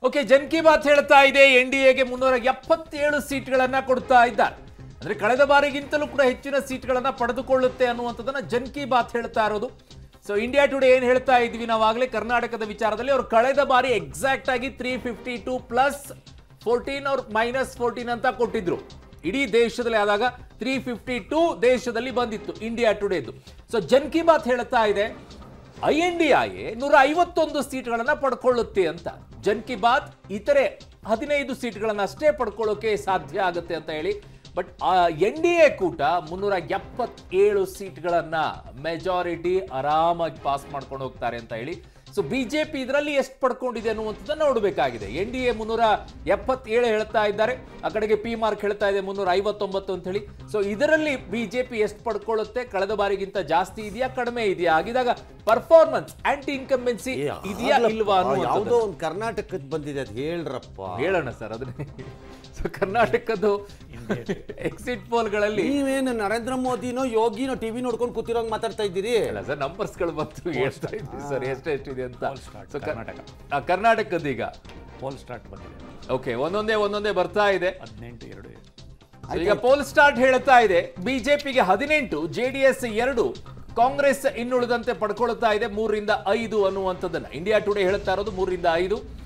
Okay Jan Ki Baat ಹೇಳ್ತಾ ಇದೆ N D ಎಗೆ ಮುನ್ನೂರ ಎಪ್ಪತ್ತೇಳು ಸೀಟ್ಗಳನ್ನ ಕೊಡ್ತಾ ಇದ್ದಾರೆ ಅಂದ್ರೆ ಕಳೆದ ಬಾರಿಗಿಂತಲೂ ಕೂಡ ಹೆಚ್ಚಿನ ಸೀಟ್ಗಳನ್ನ ಪಡೆದುಕೊಳ್ಳುತ್ತೆ ಅನ್ನುವಂಥದ್ದನ್ನ ಜನ್ ಕಿ ಬಾತ್ ಹೇಳ್ತಾ ಇರೋದು ಸೊ ಇಂಡಿಯಾ ಟುಡೇ ಏನ್ ಹೇಳ್ತಾ ಇದ್ವಿ ನಾವಾಗಲೇ ಕರ್ನಾಟಕದ ವಿಚಾರದಲ್ಲಿ ಅವರು ಕಳೆದ ಬಾರಿ ಎಕ್ಸಾಕ್ಟ್ ಆಗಿ three fifty two plus fourteen ಅವ್ರ ಮೈನಸ್ ಫೋರ್ಟೀನ್ ಅಂತ ಕೊಟ್ಟಿದ್ರು ಇಡೀ ದೇಶದಲ್ಲಿ ಆದಾಗ ತ್ರೀ ಫಿಫ್ಟಿ ಟು ದೇಶದಲ್ಲಿ ಬಂದಿತ್ತು ಇಂಡಿಯಾ ಟುಡೇದು ಸೊ ಜನ್ ಕಿ ಬಾತ್ ಹೇಳ್ತಾ ಇದೆ ಐ ಎನ್ ಡಿ ಐ ನೂರ ಐವತ್ತೊಂದು ಸೀಟ್ಗಳನ್ನ ಪಡ್ಕೊಳ್ಳುತ್ತೆ ಅಂತ ಜನ್ ಕಿ ಬಾತ್ ಇತರೆ ಹದಿನೈದು ಸೀಟ್ಗಳನ್ನ ಅಷ್ಟೇ ಪಡ್ಕೊಳ್ಳೋಕೆ ಸಾಧ್ಯ ಆಗುತ್ತೆ ಅಂತ ಹೇಳಿ ಬಟ್ ಎನ್ ಡಿ ಎ ಕೂಟ ಮುನ್ನೂರ ಎಪ್ಪತ್ತೇಳು ಸೀಟ್ಗಳನ್ನ ಮೆಜಾರಿಟಿ ಆರಾಮಾಗಿ ಪಾಸ್ ಮಾಡ್ಕೊಂಡು ಹೋಗ್ತಾರೆ ಅಂತ ಹೇಳಿ ಸೊ ಬಿಜೆಪಿ ಇದರಲ್ಲಿ ಎಷ್ಟು ಪಡ್ಕೊಂಡಿದೆ ಅನ್ನುವಂಥದ್ದನ್ನ ನೋಡಬೇಕಾಗಿದೆ ಎನ್ ಡಿ ಎ ಮುನ್ನೂರ ಎಪ್ಪತ್ತೇಳು ಹೇಳ್ತಾ ಇದ್ದಾರೆ ಆ ಕಡೆಗೆ ಪಿ ಮಾರ್ಕ್ ಹೇಳ್ತಾ ಇದೆ ಮುನ್ನೂರ ಐವತ್ತೊಂಬತ್ತು ಅಂತ ಹೇಳಿ ಸೊ ಇದರಲ್ಲಿ ಬಿಜೆಪಿ ಎಷ್ಟು ಪಡ್ಕೊಳ್ಳುತ್ತೆ ಕಳೆದ ಬಾರಿಗಿಂತ ಜಾಸ್ತಿ ಇದೆಯಾ ಕಡಿಮೆ ಇದೆಯಾ ಆಗಿದಾಗ ಪರ್ಫಾರ್ಮೆನ್ಸ್ ಆಂಟಿ ಇನ್ಕಂಬೆನ್ಸಿ ಏ, ಇದೆಯಾ ಆಗ್ಲಪ್ಪ, ಇಲ್ವಾ ಯಾವುದೋ ಅನ್ನುವಂಥದ್ದು ಒಂದು ಕರ್ನಾಟಕದ ಬಂದಿದೆ ಅದು ಹೇಳ್ರಪ್ಪ ಹೇಳೋಣ ಸರ್ ಅದನ್ನೇ ಸೊ ಕರ್ನಾಟಕದ್ದು ಎಕ್ಸಿಟ್ ಪೋಲ್ಗಳಲ್ಲಿ ನೀವೇನು ನರೇಂದ್ರ ಮೋದಿನೋ ಯೋಗಿನೋ ಟಿವಿ ನೋಡ್ಕೊಂಡು ಕೂತಿರೋಂಗ್ ಮಾತಾಡ್ತಾ ಇದ್ದೀರಿ ಅಲ್ಲ ಸರ್ ನಂಬರ್ಸ್ಗಳು ಬಂತು ಹೇಳ್ತಾ ಇದ್ವಿ ಸರ್ ಎಷ್ಟು ಎಷ್ಟಿದೆ ಅಂತ Poll start, ಸೊ ಕರ್ನಾಟಕ. ಕರ್ನಾಟಕದ ಈಗ ಪೋಲ್ ಸ್ಟಾರ್ಟ್ ಬಂದಿದೆ ಓಕೆ ಒಂದೊಂದೇ ಒಂದೊಂದೇ ಬರ್ತಾ ಇದೆ ಹದಿನೆಂಟು ಎರಡು So, ಈಗ ಪೋಲ್ ಸ್ಟಾರ್ಟ್ ಹೇಳ್ತಾ ಇದೆ ಬಿಜೆಪಿಗೆ ಹದಿನೆಂಟು ಜೆಡಿಎಸ್ ಎರಡು ಕಾಂಗ್ರೆಸ್ ಇನ್ನುಳಿದಂತೆ ಪಡ್ಕೊಳ್ತಾ ಇದೆ ಮೂರರಿಂದ ಐದು ಅನ್ನುವಂಥದ್ದನ್ನ ಇಂಡಿಯಾ ಟುಡೇ ಹೇಳ್ತಾ ಇರೋದು ಮೂರರಿಂದ ಐದು